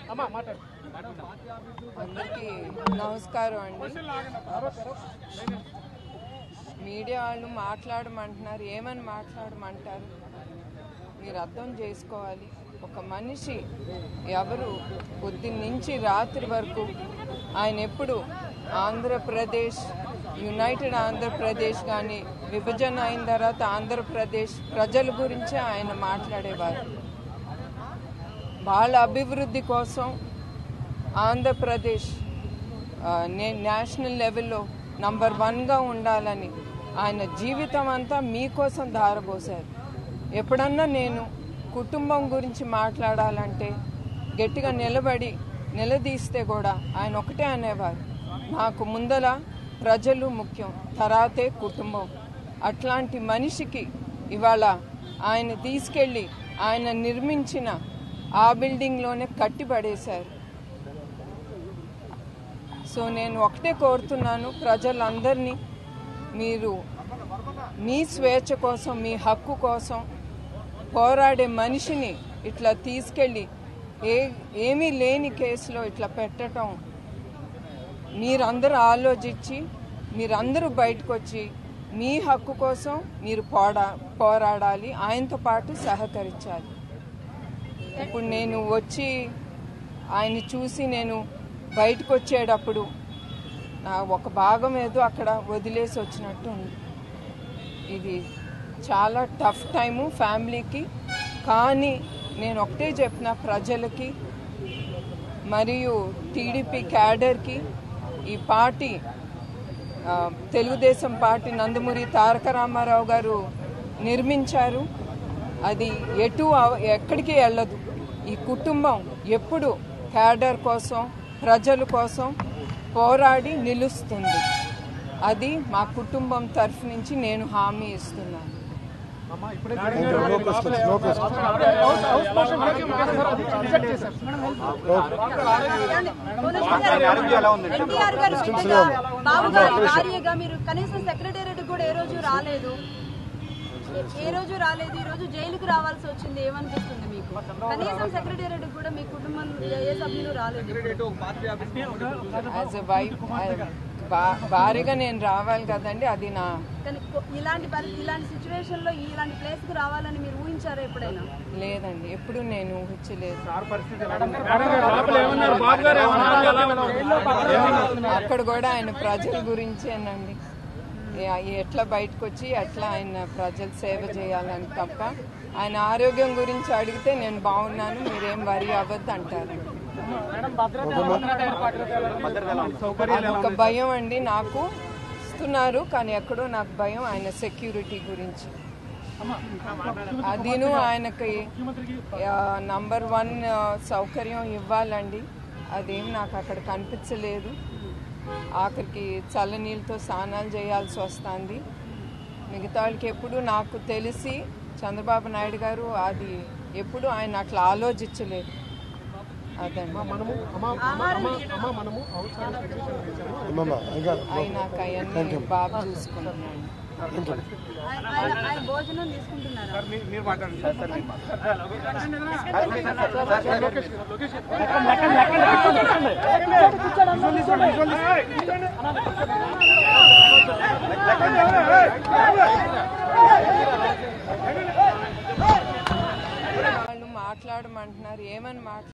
అందరికీ నమస్కారం అండి మీడియా వాళ్ళు మాట్లాడమంటున్నారు ఏమని మాట్లాడమంటారు మీరు అర్థం చేసుకోవాలి ఒక మనిషి ఎవరు పొద్దున్న నుంచి రాత్రి వరకు ఆయన ఎప్పుడు ఆంధ్రప్రదేశ్ యునైటెడ్ ఆంధ్రప్రదేశ్ కానీ విభజన అయిన తర్వాత ఆంధ్రప్రదేశ్ ప్రజల గురించే ఆయన మాట్లాడేవారు వాళ్ళ అభివృద్ధి కోసం ఆంధ్రప్రదేశ్ ఆ, నే- నేషనల్ లెవెల్లో నంబర్ వన్గా ఉండాలని ఆయన జీవితం అంతా మీకోసం ధారపోశారు ఎప్పుడన్నా నేను కుటుంబం గురించి మాట్లాడాలంటే గట్టిగా నిలబడి నిలదీస్తే కూడా ఆయన ఒకటే అనేవారు నాకు ముందల ప్రజలు ముఖ్యం తర్వాతే కుటుంబం అట్లాంటి మనిషికి ఇవాళ ఆయన తీసుకెళ్ళి ఆయన నిర్మించిన ఆ బిల్డింగ్లోనే కట్టిపడేశారు సో నేను ఒకటే కోరుతున్నాను ప్రజలందరినీ మీరు మీ స్వేచ్ఛ కోసం మీ హక్కు కోసం పోరాడే మనిషిని ఇట్లా తీసుకెళ్ళి ఏ ఏమీ లేని కేసులో ఇట్లా పెట్టడం మీరందరూ ఆలోచించి మీరందరూ బయటకు వచ్చి మీ హక్కు కోసం మీరు పోడా పోరాడాలి ఆయనతో పాటు సహకరించాలి ఇప్పుడు నేను వచ్చి ఆయన్ని చూసి నేను బయటకు వచ్చేటప్పుడు నా ఒక భాగం ఏదో అక్కడ వదిలేసి వచ్చినట్టు ఉంది ఇది చాలా టఫ్ టైము ఫ్యామిలీకి కానీ నేను ఒకటే చెప్పిన ప్రజలకి మరియు టీడీపీ క్యాడర్కి ఈ పార్టీ ఆ, తెలుగుదేశం పార్టీ నందమూరి తారక రామారావు గారు నిర్మించారు అది ఎటు అవ- ఎక్కడికి వెళ్ళదు ఈ కుటుంబం ఎప్పుడు క్యాడర్ కోసం ప్రజల కోసం పోరాడి నిలుస్తుంది అది మా కుటుంబం తరఫు నుంచి నేను హామీ ఇస్తున్నాను ఎన్టీఆర్ గారు బిడ్డగా, బాబు గారి భార్యగా మీరు కనీసం సెక్రటేరియట్ కూడా ఏ రోజు రాలేదు ఏ- ఏ రోజు రాలేదు ఈ రోజు జైలుకు రావాల్సి వచ్చింది ఏమనిపిస్తుంది మీకు కనీసం సెక్రటేరియట్ కూడా మీ కుటుంబం ఏ ఏ సభ్యులు రాలేదు యాజ్ ఎ వైఫ్ భారీగా నేను రావాలి కదండి అది నా కానీ కొ- ఇలాంటి పరి- ఇలాంటి సిచ్యువేషన్ లో ఇలాంటి ప్లేస్ కు రావాలని మీరు ఊహించారా ఎప్పుడైనా లేదండి ఎప్పుడు నేను ఊహించలేదు అక్కడ కూడా ఆయన ప్రజల గురించేనండి ఏ- ఎట్లా బయటకు వచ్చి ఎట్లా ఆయన ప్రజలు సేవ చేయాలని తప్ప ఆయన ఆరోగ్యం గురించి అడిగితే నేను బాగున్నాను మీరేం వరి అవ్వద్దు అంటారు అది ఒక భయం అండి నాకు ఇస్తున్నారు కానీ ఎక్కడో నాకు భయం ఆయన సెక్యూరిటీ గురించి అదిను ఆయనకి నంబర్ వన్ సౌకర్యం ఇవ్వాలండి అదేం నాకు అక్కడ కనిపించలేదు ఆఖరికి చల్లనీళ్ళతో స్నానాలు చేయాల్సి వస్తుంది మిగతా వాళ్ళకి ఎప్పుడు నాకు తెలిసి చంద్రబాబు నాయుడు గారు అది ఎప్పుడు ఆయన అట్లా ఆలోచించలేదు అదండి అమ్మమ్మ ఇంకా ఆయన నాకు అవన్నీ బాగా చూసుకుంటున్నాను ఆయన ఆయన- ఆయన భోజనం తీసుకుంటున్నారా వాళ్ళు మాట్లాడమంటున్నారు ఏమని మాట్లాడు